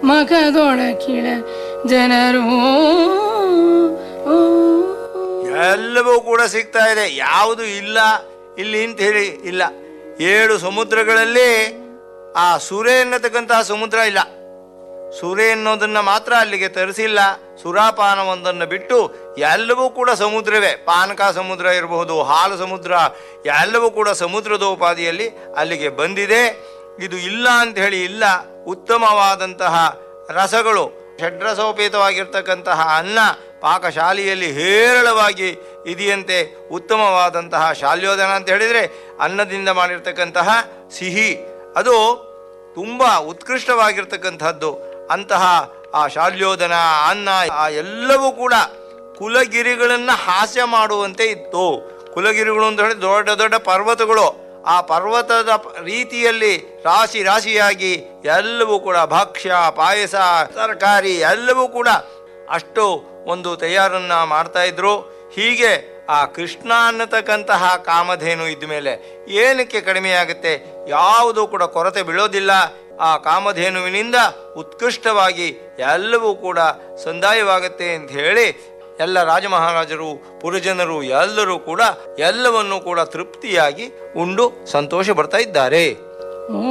ಮಖದೊಳಕಿಳ ಜನರು ಎಲ್ಲವೂ ಕೂಡ ಸಿಗ್ತಾ ಇದೆ ಯಾವುದು ಇಲ್ಲ ಇಲ್ಲಿ ಅಂತ ಹೇಳಿ ಇಲ್ಲ ಏಳು ಸಮುದ್ರಗಳಲ್ಲಿ ಆ ಸುರೆ ಎನ್ನತಕ್ಕಂತಹ ಸಮುದ್ರ ಇಲ್ಲ ಸುರೆ ಎನ್ನೋದನ್ನ ಮಾತ್ರ ಅಲ್ಲಿಗೆ ತರಿಸಿಲ್ಲ ಸುರಾಪಾನವೊಂದನ್ನು ಬಿಟ್ಟು ಎಲ್ಲವೂ ಕೂಡ ಸಮುದ್ರವೇ ಪಾನಕ ಸಮುದ್ರ ಇರಬಹುದು ಹಾಲು ಸಮುದ್ರ ಎಲ್ಲವೂ ಕೂಡ ಸಮುದ್ರದೋಪಾದಿಯಲ್ಲಿ ಅಲ್ಲಿಗೆ ಬಂದಿದೆ ಇದು ಇಲ್ಲ ಅಂತ ಹೇಳಿ ಇಲ್ಲ ಉತ್ತಮವಾದಂತಹ ರಸಗಳು ಷಡ್ರಸೋಪೇತವಾಗಿರ್ತಕ್ಕಂತಹ ಅನ್ನ ಪಾಕಶಾಲೆಯಲ್ಲಿ ಹೇರಳವಾಗಿ ಇದೆಯಂತೆ ಉತ್ತಮವಾದಂತಹ ಶಾಲ್ಯೋದನ ಅಂತ ಹೇಳಿದರೆ ಅನ್ನದಿಂದ ಮಾಡಿರ್ತಕ್ಕಂತಹ ಸಿಹಿ ಅದು ತುಂಬ ಉತ್ಕೃಷ್ಟವಾಗಿರ್ತಕ್ಕಂಥದ್ದು ಅಂತಹ ಆ ಶಾಲ್ಯೋದನ ಅನ್ನ ಆ ಎಲ್ಲವೂ ಕೂಡ ಕುಲಗಿರಿಗಳನ್ನು ಹಾಸ್ಯ ಮಾಡುವಂತೆ ಇತ್ತು ಕುಲಗಿರಿಗಳು ಅಂತ ಹೇಳಿ ದೊಡ್ಡ ದೊಡ್ಡ ಪರ್ವತಗಳು ಆ ಪರ್ವತದ ಪ- ರೀತಿಯಲ್ಲಿ ರಾಶಿ ರಾಶಿಯಾಗಿ ಎಲ್ಲವೂ ಕೂಡ ಭಕ್ಷ್ಯ ಪಾಯಸ ತರಕಾರಿ ಎಲ್ಲವೂ ಕೂಡ ಅಷ್ಟು ಒಂದು ತಯಾರನ್ನ ಮಾಡ್ತಾ ಇದ್ರು ಹೀಗೆ ಆ ಕೃಷ್ಣ ಅನ್ನತಕ್ಕಂತಹ ಕಾಮಧೇನು ಇದ್ದ ಮೇಲೆ ಏನಕ್ಕೆ ಕಡಿಮೆಯಾಗುತ್ತೆ ಯಾವುದೂ ಕೂಡ ಕೊರತೆ ಬೀಳೋದಿಲ್ಲ ಆ ಕಾಮಧೇನುವಿನಿಂದ ಉತ್ಕೃಷ್ಟವಾಗಿ ಎಲ್ಲವೂ ಕೂಡ ಸಂದಾಯವಾಗುತ್ತೆ ಅಂತ ಹೇಳಿ ಎಲ್ಲ ರಾಜಮಹಾರಾಜರು ಪುರಜನರು ಎಲ್ಲರೂ ಕೂಡ ಎಲ್ಲವನ್ನೂ ಕೂಡ ತೃಪ್ತಿಯಾಗಿ ಉಂಡು ಸಂತೋಷ ಪಡ್ತಾ ಇದ್ದಾರೆ